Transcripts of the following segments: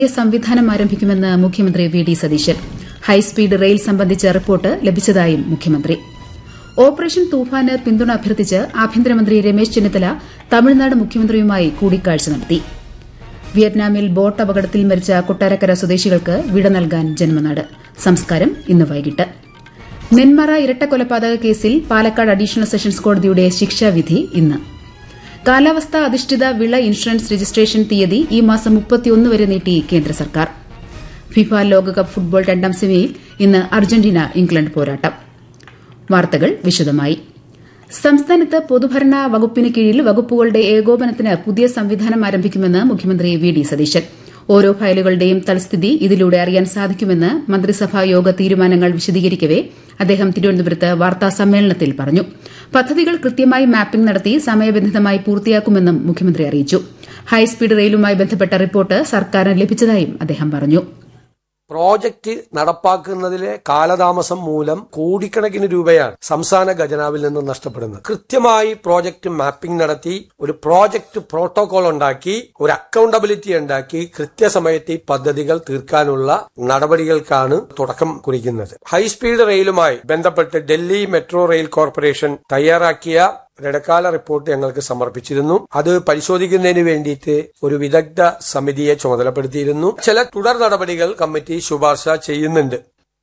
സംവിധാനം ആരംഭിക്കുമെന്ന് മുഖ്യമന്ത്രി വി ഡി സതീശൻ ഹൈസ്പീഡ് റെയിൽ സംബന്ധിച്ച റിപ്പോർട്ട് ലഭിച്ചതായും മുഖ്യമന്ത്രി ഓപ്പറേഷൻ തൂഫാന് പിന്തുണ അഭ്യർത്ഥിച്ച് ആഭ്യന്തരമന്ത്രി രമേശ് ചെന്നിത്തല തമിഴ്നാട് മുഖ്യമന്ത്രിയുമായി കൂടിക്കാഴ്ച നടത്തി വിയറ്റ്നാമിൽ ബോട്ട് അപകടത്തിൽ മരിച്ച കൊട്ടാരക്കര സ്വദേശികൾക്ക് വിട നൽകാൻ ജന്മനാട് സംസ്കാരം ഇന്ന് വൈകിട്ട് നെന്മറ ഇരട്ടക്കൊലപാതക കേസിൽ പാലക്കാട് അഡീഷണൽ സെഷൻസ് കോടതിയുടെ ശിക്ഷാവിധി ഇന്ന് കാലാവസ്ഥാ അധിഷ്ഠിത വിള ഇൻഷുറൻസ് രജിസ്ട്രേഷൻ തീയതി ഈ മാസം മുപ്പത്തിയൊന്ന് വരെ നീട്ടി കേന്ദ്ര സർക്കാർ ഫിഫ ലോകകപ്പ് ഫുട്ബോൾ രണ്ടാം സെമിയിൽ ഇന്ന് അർജന്റീന ഇംഗ്ലണ്ട് പോരാട്ടം വാർത്തകൾ വിശദമായി സംസ്ഥാനത്ത് പൊതുഭരണ വകുപ്പിന് കീഴിൽ വകുപ്പുകളുടെ ഏകോപനത്തിന് പുതിയ സംവിധാനം ആരംഭിക്കുമെന്ന് മുഖ്യമന്ത്രി വി ഡി സതീശൻ ഓരോ ഫയലുകളുടെയും തൽസ്ഥിതി ഇതിലൂടെ അറിയാൻ സാധിക്കുമെന്ന് മന്ത്രിസഭാ യോഗ തീരുമാനങ്ങൾ വിശദീകരിക്കവെ അദ്ദേഹം തിരുവനന്തപുരത്ത് വാർത്താ സമ്മേളനത്തിൽ പറഞ്ഞു പദ്ധതികൾ കൃത്യമായി മാപ്പിംഗ് നടത്തി സമയബന്ധിതമായി പൂർത്തിയാക്കുമെന്നും മുഖ്യമന്ത്രി അറിയിച്ചു ഹൈസ്പീഡ് റെയിലുമായി ബന്ധപ്പെട്ട റിപ്പോർട്ട് സർക്കാരിന് ലഭിച്ചതായും അദ്ദേഹം പറഞ്ഞു പ്രോജക്റ്റ് നടപ്പാക്കുന്നതിലെ കാലതാമസം മൂലം കോടിക്കണക്കിന് രൂപയാണ് സംസ്ഥാന ഖജനാവിൽ നിന്ന് നഷ്ടപ്പെടുന്നത് കൃത്യമായി പ്രോജക്റ്റ് മാപ്പിംഗ് നടത്തി ഒരു പ്രോജക്റ്റ് പ്രോട്ടോകോൾ ഉണ്ടാക്കി ഒരു അക്കൗണ്ടബിലിറ്റി ഉണ്ടാക്കി കൃത്യസമയത്ത് ഈ പദ്ധതികൾ തീർക്കാനുള്ള നടപടികൾക്കാണ് തുടക്കം കുറിക്കുന്നത് ഹൈസ്പീഡ് റെയിലുമായി ബന്ധപ്പെട്ട് ഡൽഹി മെട്രോ റെയിൽ കോർപ്പറേഷൻ തയ്യാറാക്കിയ ഇടക്കാല റിപ്പോർട്ട് ഞങ്ങൾക്ക് സമർപ്പിച്ചിരുന്നു അത് പരിശോധിക്കുന്നതിന് വേണ്ടിയിട്ട് ഒരു വിദഗ്ധ സമിതിയെ ചുമതലപ്പെടുത്തിയിരുന്നു ചില തുടർ നടപടികൾ കമ്മിറ്റി ശുപാർശ ചെയ്യുന്നുണ്ട്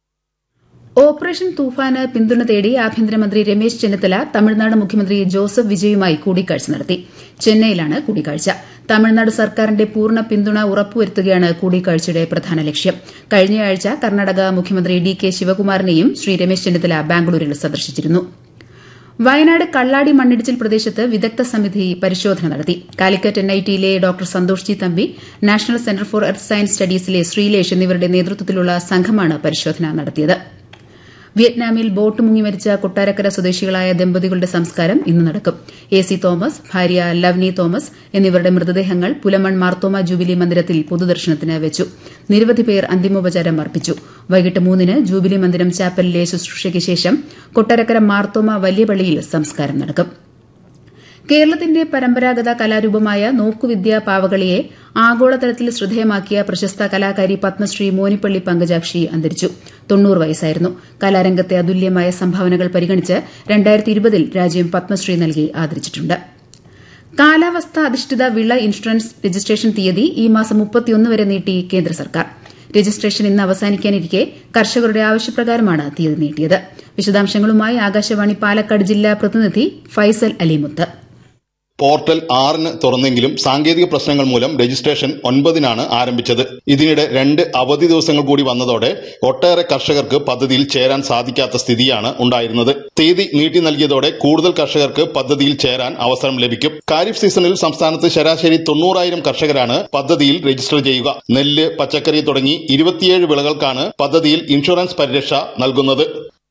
ഓപ്പറേഷൻ തൂഫാന് പിന്തുണ തേടി ആഭ്യന്തരമന്ത്രി രമേശ് ചെന്നിത്തല തമിഴ്നാട് മുഖ്യമന്ത്രി ജോസഫ് വിജയുമായി കൂടിക്കാഴ്ച നടത്തി ചെന്നൈയിലാണ് കൂടിക്കാഴ്ച തമിഴ്നാട് സർക്കാരിന്റെ പൂർണ്ണ പിന്തുണ ഉറപ്പുവരുത്തുകയാണ് കൂടിക്കാഴ്ചയുടെ പ്രധാന ലക്ഷ്യം കഴിഞ്ഞയാഴ്ച കർണാടക മുഖ്യമന്ത്രി ഡി കെ ശിവകുമാറിനെയും ശ്രീ രമേശ് ചെന്നിത്തല ബാംഗ്ലൂരിൽ സന്ദർശിച്ചിരുന്നു വയനാട് കള്ളാടി മണ്ണിടിച്ചിൽ പ്രദേശത്ത് വിദഗ്ധ സമിതി പരിശോധന നടത്തി കാലിക്കറ്റ് എൻഐടിയിലെ doctor Santhosh G Thampi national centre for earth science സ്റ്റഡീസിലെ ശ്രീലേഷ് എന്നിവരുടെ നേതൃത്വത്തിലുള്ള സംഘമാണ് പരിശോധന നടത്തിയത് വിയറ്റ്നാമിൽ ബോട്ട് മുങ്ങി മരിച്ച കൊട്ടാരക്കര സ്വദേശികളായ ദമ്പതികളുടെ സംസ്കാരം ഇന്ന് നടക്കും എ സി തോമസ് ഭാര്യ ലവ്നി തോമസ് എന്നിവരുടെ മൃതദേഹങ്ങൾ പുലമൺ മാർത്തോമ ജൂബിലി മന്ദിരത്തിൽ പൊതുദർശനത്തിന് വെച്ചു നിരവധി പേർ അന്തിമോപചാരം അർപ്പിച്ചു വൈകിട്ട് മൂന്നിന് ജൂബിലി മന്ദിരം ചാപ്പലിലെ ശുശ്രൂഷയ്ക്ക് ശേഷം കൊട്ടാരക്കര മാർത്തോമ വലിയ പള്ളിയിൽ സംസ്കാരം നടക്കും കേരളത്തിന്റെ പരമ്പരാഗത കലാരൂപമായ നോക്കുവിദ്യ പാവകളിയെ ആഗോളതലത്തിൽ ശ്രദ്ധേയമാക്കിയ പ്രശസ്ത കലാകാരി പത്മശ്രീ മോനിപ്പള്ളി പങ്കജാക്ഷി അന്തരിച്ചു തൊണ്ണൂറ് വയസ്സായിരുന്നു കലാരംഗത്തെ അതുല്യമായ സംഭാവനകൾ പരിഗണിച്ച് രണ്ടായിരത്തി ഇരുപതിൽ രാജ്യം പത്മശ്രീ നൽകി ആദരിച്ചിട്ടുണ്ട് കാലാവസ്ഥ അധിഷ്ഠിത വിള ഇൻഷുറൻസ് രജിസ്ട്രേഷൻ തീയതി ഈ മാസം മുപ്പത്തിയൊന്ന് വരെ നീട്ടി കേന്ദ്ര സർക്കാർ രജിസ്ട്രേഷൻ ഇന്ന് അവസാനിക്കാനിരിക്കെ കർഷകരുടെ ആവശ്യപ്രകാരമാണ് തീയതി നീട്ടിയത് വിശദാംശങ്ങളുമായി ആകാശവാണി പാലക്കാട് ജില്ലാ പ്രതിനിധി ഫൈസൽ അലിമുത്ത് പോർട്ടൽ ആറിന് തുറന്നെങ്കിലും സാങ്കേതിക പ്രശ്നങ്ങൾ മൂലം രജിസ്ട്രേഷൻ ഒൻപതിനാണ് ആരംഭിച്ചത് ഇതിനിടെ രണ്ട് അവധി ദിവസങ്ങൾ കൂടി വന്നതോടെ ഒട്ടേറെ കർഷകർക്ക് പദ്ധതിയിൽ ചേരാൻ സാധിക്കാത്ത സ്ഥിതിയാണ് ഉണ്ടായിരുന്നത് തീയതി നീട്ടി നൽകിയതോടെ കൂടുതൽ കർഷകർക്ക് പദ്ധതിയിൽ ചേരാൻ അവസരം ലഭിക്കും ഖാരിഫ് സീസണിൽ സംസ്ഥാനത്ത് ശരാശരി തൊണ്ണൂറായിരം കർഷകരാണ് പദ്ധതിയിൽ രജിസ്റ്റർ ചെയ്യുക നെല്ല് പച്ചക്കറി തുടങ്ങി ഇരുപത്തിയേഴ് വിളകൾക്കാണ് പദ്ധതിയിൽ ഇൻഷുറൻസ് പരിരക്ഷ നൽകുന്നത്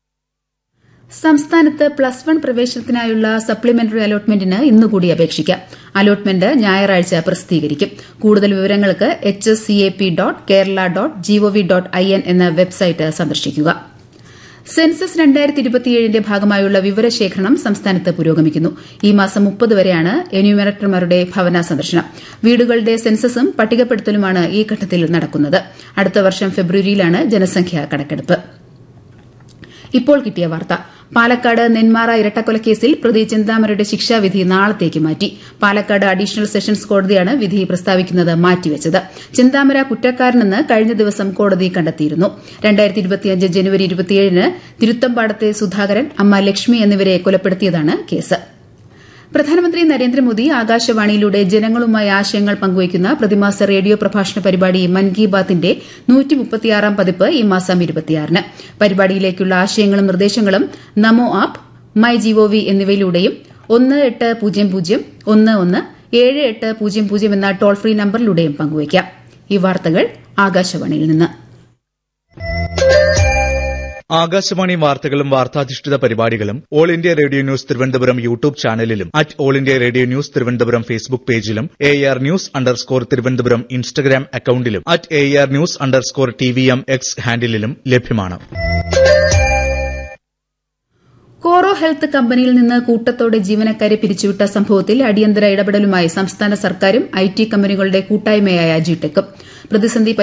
സംസ്ഥാനത്ത് പ്ലസ് വൺ പ്രവേശനത്തിനായുള്ള സപ്ലിമെന്ററി അലോട്ട്മെന്റിന് ഇന്നുകൂടി അപേക്ഷിക്കാം അലോട്ട്മെന്റ് ഞായറാഴ്ച പ്രസിദ്ധീകരിക്കും കൂടുതൽ വിവരങ്ങൾക്ക് H S C A P dot Kerala dot GOV dot I N എന്ന വെബ്സൈറ്റ് സന്ദർശിക്കുക സെൻസസ് രണ്ടായിരത്തി ഇരുപത്തിയേഴിന്റെ ഭാഗമായുള്ള വിവരശേഖരണം സംസ്ഥാനത്ത് പുരോഗമിക്കുന്നു ഈ മാസം മുപ്പത് വരെയാണ് എന്യൂമറേറ്റർമാരുടെ ഭവന സന്ദർശനം വീടുകളുടെ സെൻസസും പട്ടികപ്പെടുത്തലുമാണ് ഈ ഘട്ടത്തിൽ നടക്കുന്നത് അടുത്ത വർഷം ഫെബ്രുവരിയിലാണ് ജനസംഖ്യാ കണക്കെടുപ്പ് ഇപ്പോൾ കിട്ടിയ വാർത്ത പാലക്കാട് നെന്മാറ ഇരട്ടക്കൊലക്കേസിൽ പ്രതി ചിന്താമരയുടെ ശിക്ഷാവിധി നാളത്തേക്ക് മാറ്റി പാലക്കാട് അഡീഷണൽ സെഷൻസ് കോടതിയാണ് വിധി പ്രസ്താവിക്കുന്നത് മാറ്റിവെച്ചത് ചിന്താമര കുറ്റക്കാരനെന്ന് കഴിഞ്ഞ ദിവസം കോടതി കണ്ടെത്തിയിരുന്നു ജനുവരി ഇരുപത്തിയേഴിന് തിരുത്തമ്പാടത്തെ സുധാകരൻ അമ്മ ലക്ഷ്മി എന്നിവരെ കൊലപ്പെടുത്തിയതാണ് കേസ് പ്രധാനമന്ത്രി നരേന്ദ്രമോദി ആകാശവാണിയിലൂടെ ജനങ്ങളുമായി ആശയങ്ങൾ പങ്കുവയ്ക്കുന്ന പ്രതിമാസ റേഡിയോ പ്രഭാഷണ പരിപാടി മൻ കി ബാത്തിന്റെ പതിപ്പ് ഈ മാസം ഇരുപത്തിയാറിന് പരിപാടിയിലേക്കുള്ള ആശയങ്ങളും നിർദ്ദേശങ്ങളും നമോ ആപ്പ് മൈ ജിഒവി എന്നിവയിലൂടെയും ഒന്ന് എട്ട് പൂജ്യം പൂജ്യം ഒന്ന് ഒന്ന് ഏഴ് എട്ട് പൂജ്യം പൂജ്യം എന്ന ടോൾ ഫ്രീ നമ്പറിലൂടെയും പങ്കുവയ്ക്കാം ഈ വാർത്തകൾ ആകാശവാണിയിൽ നിന്ന് ആകാശവാണി വാർത്തകളും വാർത്താധിഷ്ഠിത പരിപാടികളും All India Radio news Thiruvananthapuram YouTube ചാനലിലും at All India Radio news Thiruvananthapuram Facebook പേജിലും A R news underscore Thiruvananthapuram Instagram അക്കൌണ്ടിലും at A R news underscore T V M X ഹാൻഡിലും ലഭ്യമാണ് കോറോ ഹെൽത്ത് കമ്പനിയിൽ നിന്ന് കൂട്ടത്തോടെ ജീവനക്കാരെ പിരിച്ചുവിട്ട സംഭവത്തിൽ അടിയന്തര ഇടപെടലുമായി സംസ്ഥാന സർക്കാരും ഐ ടി കമ്പനികളുടെ കൂട്ടായ്മയായ ജിടെക്കും പ്രതിസന്ധി